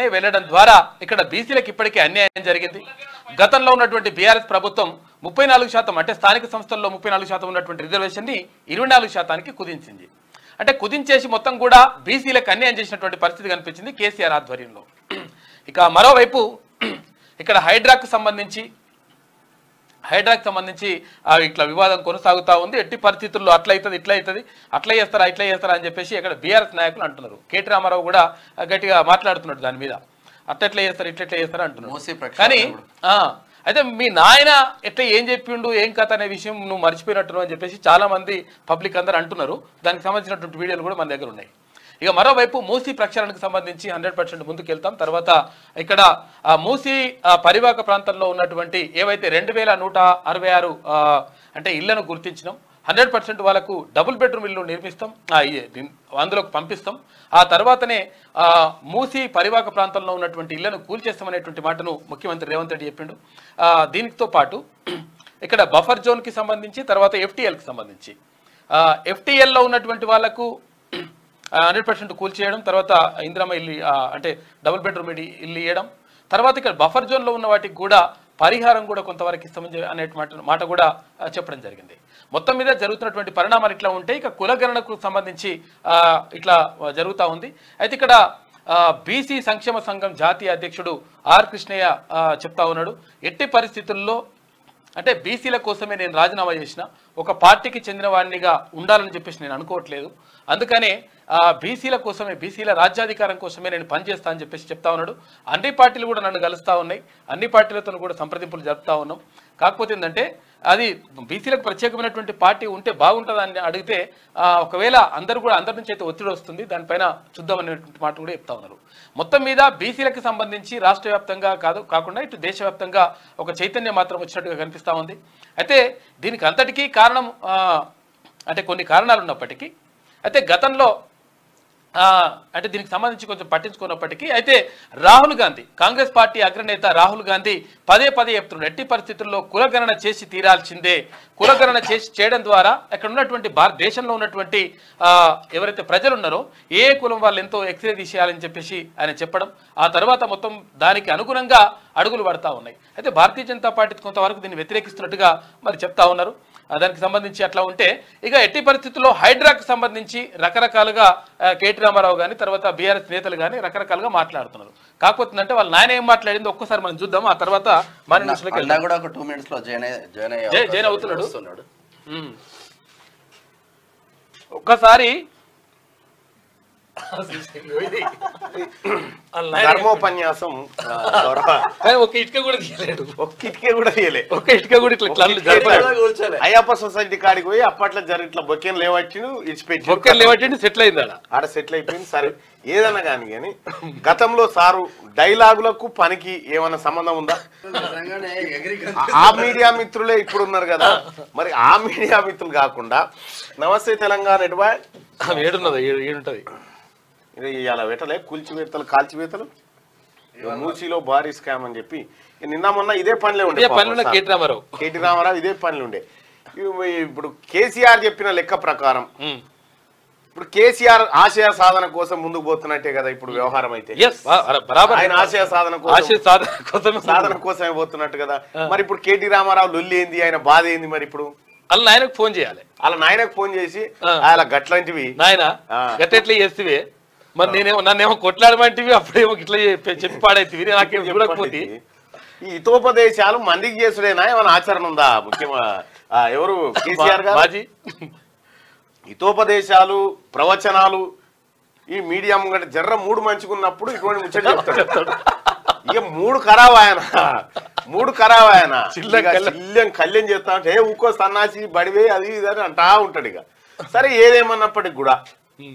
నే వెళ్ళడం ద్వారా ఇక్కడ బీసీలకు ఇప్పటికే అన్యాయం జరిగింది గతంలో ఉన్నటువంటి బీఆర్ఎస్ ప్రభుత్వం ముప్పై నాలుగు శాతం అంటే స్థానిక సంస్థల్లో ముప్పై నాలుగు శాతం ఉన్నటువంటి రిజర్వేషన్ని ఇరవై నాలుగు శాతానికి కుదించింది అంటే కుదించేసి మొత్తం కూడా బీసీలకు అన్యాయం చేసినటువంటి పరిస్థితి కనిపించింది కేసీఆర్ ఆధ్వర్యంలో ఇక మరోవైపు ఇక్కడ హైడ్రాకు సంబంధించి హైడ్రాకి సంబంధించి ఆ, ఇట్లా వివాదం కొనసాగుతా ఉంది ఎట్టి పరిస్థితుల్లో అట్లా అవుతుంది ఇట్లా అవుతుంది అట్లా చేస్తారా ఇట్లా చేస్తారా అని చెప్పేసి ఇక్కడ బీఆర్ఎస్ నాయకులు అంటున్నారు కేటీ రామారావు కూడా ఆ, గట్టిగా మాట్లాడుతున్నాడు దాని మీద అట్లా ఎట్లా చేస్తారు ఇట్లా ఎట్లా చేస్తారా మోసే అంటున్నారు ప్రక్షాళన కానీ కూడా. ఆ, అయితే మీ నాయన ఎట్లా ఏం చెప్పిండు ఏం కథ అనే విషయం నువ్వు మర్చిపోయినట్టు అని చెప్పేసి చాలా మంది పబ్లిక్ అందరూ అంటున్నారు దానికి సంబంధించినటువంటి వీడియోలు కూడా మన దగ్గర ఉన్నాయి ఇక మరోవైపు మూసీ ప్రక్షాళనకు సంబంధించి హండ్రెడ్ పర్సెంట్ ముందుకు వెళ్తాం తర్వాత ఇక్కడ ఆ మూసీ ఆ, పరివాహక ప్రాంతంలో ఉన్నటువంటి ఏవైతే రెండు వేల నూట అరవై ఆరు ఆ, అంటే ఇళ్లను గుర్తించినాం హండ్రెడ్ పర్సెంట్ వాళ్ళకు డబుల్ బెడ్రూమ్ ఇల్లు నిర్మిస్తాం ఆ, ఈ- దీన్- అందులోకి పంపిస్తాం ఆ తర్వాతనే ఆ, మూసీ పరివాహక ప్రాంతంలో ఉన్నటువంటి ఇళ్లను కూల్చేస్తామనేటువంటి మాటను ముఖ్యమంత్రి రేవంత్ రెడ్డి చెప్పిండు ఆ, దీనితో పాటు ఇక్కడ బఫర్ జోన్కి సంబంధించి తర్వాత ఎఫ్టీఎల్కి సంబంధించి ఎఫ్టీఎల్లో ఉన్నటువంటి వాళ్ళకు హండ్రెడ్ పర్సెంట్ కూల్ చేయడం తర్వాత ఇందిరమ్మ ఇల్లు ఆ, అంటే డబుల్ బెడ్రూమ్ ఇల్లు ఇల్లు ఇవ్వడం తర్వాత ఇక్కడ బఫర్ జోన్లో ఉన్న వాటికి కూడా పరిహారం కూడా కొంతవరకు ఇస్తామని చె- అనే మాట మాట కూడా ఆ, చెప్పడం జరిగింది మొత్తం మీద జరుగుతున్నటువంటి పరిణామాలు ఇట్లా ఉంటే ఇక కులగణనకు సంబంధించి ఆ, ఇట్లా జరుగుతూ ఉంది అయితే ఇక్కడ బీసీ సంక్షేమ సంఘం జాతీయ అధ్యక్షుడు ఆర్ కృష్ణయ్య ఆ, చెప్తా ఉన్నాడు ఎట్టి పరిస్థితుల్లో అంటే బీసీల కోసమే నేను రాజీనామా చేసిన ఒక పార్టీకి చెందిన వాడినిగా ఉండాలని చెప్పేసి నేను అనుకోవట్లేదు అందుకనే ఆ, బీసీల కోసమే బీసీల రాజ్యాధికారం కోసమే నేను పనిచేస్తా అని చెప్పేసి చెప్తా ఉన్నాడు అన్ని పార్టీలు కూడా నన్ను కలుస్తా ఉన్నాయి అన్ని పార్టీలతో కూడా సంప్రదింపులు జరుపుతా ఉన్నాం కాకపోతే ఏంటంటే అది బీసీలకు ప్రత్యేకమైనటువంటి పార్టీ ఉంటే బాగుంటుందని అడిగితే ఆ, ఒకవేళ అందరూ కూడా అందరి నుంచి అయితే ఒత్తిడి వస్తుంది దానిపైన చూద్దామనేటువంటి మాట కూడా చెప్తా ఉన్నారు మొత్తం మీద బీసీలకు సంబంధించి రాష్ట్ర వ్యాప్తంగా కాదు కాకుండా ఇటు దేశవ్యాప్తంగా ఒక చైతన్యం మాత్రం వచ్చినట్టుగా కనిపిస్తూ ఉంది అయితే దీనికి అంతటికీ కారణం ఆ, అంటే కొన్ని కారణాలు ఉన్నప్పటికీ అయితే గతంలో ఆ, అంటే దీనికి సంబంధించి కొంచెం పట్టించుకున్నప్పటికీ అయితే రాహుల్ గాంధీ కాంగ్రెస్ పార్టీ అగ్రనేత రాహుల్ గాంధీ పదే పదే చెప్తున్నాడు ఎట్టి పరిస్థితుల్లో కులగణన చేసి తీరాల్సిందే కులగణన చేసి చేయడం ద్వారా అక్కడ ఉన్నటువంటి భారతదేశంలో ఉన్నటువంటి ఆ, ఎవరైతే ప్రజలు ఉన్నారో ఏ కులం వాళ్ళు ఎంతో ఎక్స్రే తీసేయాలని చెప్పేసి ఆయన చెప్పడం ఆ తర్వాత మొత్తం దానికి అనుగుణంగా అడుగులు పడతా ఉన్నాయి అయితే భారతీయ జనతా పార్టీ కొంతవరకు దీన్ని వ్యతిరేకిస్తున్నట్టుగా మరి చెప్తా ఉన్నారు ఆ, దానికి సంబంధించి అట్లా ఉంటే ఇక ఎట్టి పరిస్థితుల్లో హైడ్రాకి సంబంధించి రకరకాలుగా ఆ, కేటీ రామారావు కానీ తర్వాత బీఆర్ఎస్ నేతలు కానీ రకరకాలుగా మాట్లాడుతున్నారు కాకపోతే అంటే వాళ్ళ నాయన ఏం మాట్లాడిందో ఒక్కసారి మనం చూద్దాం ఆ తర్వాత మన న్యూస్లోకి అన్నా కూడా ఒక టూ మినిట్స్ లో జాయిన్ అయ్యి జాయిన్ అయ్యే జై- అవకాశం జాయిన్ అవుతున్నాడు. వస్తున్నాడు ఉమ్. ఒక్కసారి వాళ్ళ నాయన- ధర్మోపన్యాసం ఆ, గౌరవ కానీ ఒక ఇటుక కూడా తీయలేడు ఒక్క ఇటుకే కూడా తీయలే ఒక ఇటుక కూడా ఇట్లా ఇట్లా ఒక్క జరపలేడు. ఇటుక కూడా కూర్చోలే. అయ్యప్ప సొసైటీ కాడికి పోయి అప్పట్లో జరి ఇట్లా బొక్కేం లేవచ్చిండు ఇచ్చిపెట్టి ఒక్కరు లేవట్టి సెటిల్ అయింది ఆడ ఆడ సెటిల్ అయిపోయింది సరే ఏదన్నా కానీ కానీ గతంలో సారు డైలాగులకు పనికి ఏమైనా సంబంధం ఉందా నిజంగానే ఎగిరి ఆ- ఆ మీడియా మిత్రులే ఇప్పుడు ఉన్నారు కదా మరి ఆ మీడియా మిత్రులు కాకుండా నమస్తే తెలంగాణ ఎటువా ఏడున్నది ఏడు ఏడుంటది ఇది ఇవాళ పెట్టలే కూల్చివేతలు కాల్చివేతలు మూసీలో భారీ స్కామ్ అని చెప్పి నిన్న మొన్న ఇదే పనిలే ఉండే ఇదే పాపం పనిలో sir. KT Rama Rao KT Rama Rao ఇదే పనులు ఉండే ఇవి ఇప్పుడు కేసీఆర్ చెప్పిన లెక్క ప్రకారం ఉమ్. ఇప్పుడు కేసీఆర్ ఆశయ సాధన కోసం ముందుకు పోతున్నట్టే కదా ఇప్పుడు వ్యవహారం అయితే ఎస్ బరాబర్ ఆయన ఆశయ సాధన కోసం ఆశయ సాధన కోసం సాధన కోసమే పోతున్నట్టు కదా మరి ఇప్పుడు కేటీ రామారావు లొల్లి ఏంది ఆయన బాధ ఏంది మరి ఇప్పుడు వాళ్ళ నాయనకు ఫోన్ చేయాలి వాళ్ళ నాయనకు ఫోన్ చేసి ఆ. ఆయన గట్లాంటివి నాయన ఆ. గట్టెట్లా చేస్తే మరి నేనేమో నన్నేమో కొట్లాడమంటివి అప్పుడేమో ఇట్లా చెప్పి చెప్పి పాడైతివి నాకేం చూడకపోతే ఈ హితోపదేశాలు మందికి చేసుడేనా ఏమైనా ఆచరణ ఉందా ముఖ్యంగా ఆ, ఎవరు కేసీఆర్ గారు మాజీ హితోపదేశాలు ప్రవచనాలు ఈ మీడియా ముంగట జర్ర మూడు మంచుకున్నప్పుడు ఇటువంటి ముచ్చట చెప్తాడు ఇక మూడు ఖరాబ్ ఆయన మూడు ఖరాబ్ ఆయన చిల్లం ఇక కల్లం. చిల్లం కళ్యం చేస్తా ఉంటే ఏ ఊకో సన్నాసి బడివే అది ఇది అని అంటా ఉంటాడు ఇక సరే ఏదేమన్నప్పటికి కూడా ఉమ్.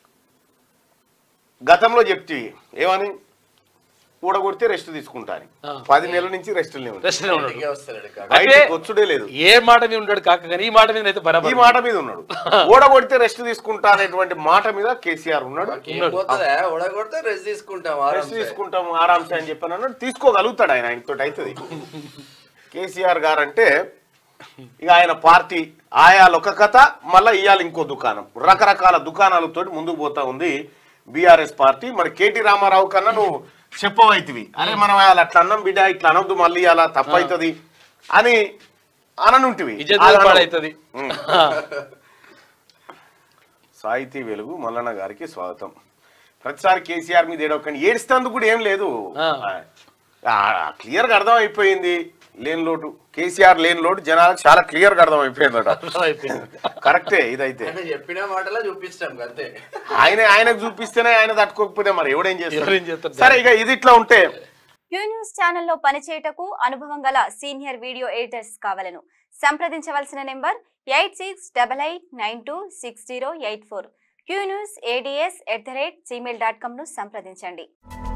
గతంలో చెప్తే ఏమని ఊడగొడితే రెస్ట్ తీసుకుంటాను ఆ. పది నెలల నుంచి రెస్ట్ లేవు రెస్ట్లోనే ఉన్నాడు ఇంటికే వస్తాడు కాక. అయితే బయటికి వచ్చుడే లేదు ఏ మాట మీద ఉంటాడు కాక కానీ ఈ మాట మీద అయితే ఈ బరాబర్ మాట మీద ఉన్నాడు ఓడగొడితే రెస్ట్ తీసుకుంటా అనేటువంటి మాట మీద కేసీఆర్ ఉన్నాడు ఏం పోతుందా ఓడగొడితే రెస్ట్ తీసుకుంటాం రెస్ట్ ఆరాంసే. తీసుకుంటాం ఆరాంసే అని చెప్పాను అన్నాడు తీసుకోగలుగుతాడు ఆయన ఆయనతో అవుతుంది కేసీఆర్ గారు అంటే ఇక ఆయన పార్టీ ఆయాలు ఒక కథ మళ్ళీ ఇవాళ ఇంకో దుకాణం రకరకాల దుకాణాలతోటి ముందుకు పోతా ఉంది బీఆర్ఎస్ పార్టీ మరి కేటీ రామారావు కన్నా నువ్వు చెప్పవైతివి అరే మనం అలా అట్లా అన్నం బిడ్డ ఇట్లా అనొద్దు మళ్ళీ అలా తప్పైతుంది అని అననుంటివి ఇజ్జత్ అది అనవు. పాడైతుంది ఉమ్. సాహితీ వెలుగు మల్లన్న గారికి స్వాగతం ప్రతిసారి కేసీఆర్ మీద ఏడవకండి ఏడిస్తేందుకు కూడా ఏం లేదు ఆ. క్లియర్ గా అర్థం అయిపోయింది లేని లోటు కేసీఆర్ లేని లోటు జనాలకు చాలా క్లియర్ గా అర్థం అయిపోయిందట అయిపోయింది కరెక్టే ఇదైతే ఆయన చెప్పిన మాటలా చూపిస్తాం అంతే ఆయన ఆయనకు చూపిస్తేనే ఆయన తట్టుకోకపోతే మరి ఎవడేం ఎవరేం చేస్తారు చేస్తారు? సరే ఇక ఇది ఇట్లా ఉంటే క్యూ న్యూస్ ఛానల్లో పనిచేయటకు అనుభవం గల సీనియర్ వీడియో ఎడిటర్స్ కావాలను సంప్రదించవలసిన number eight six double eight nine two six zero eight four Q news ADS at the rate Gmail dot కామ్ను సంప్రదించండి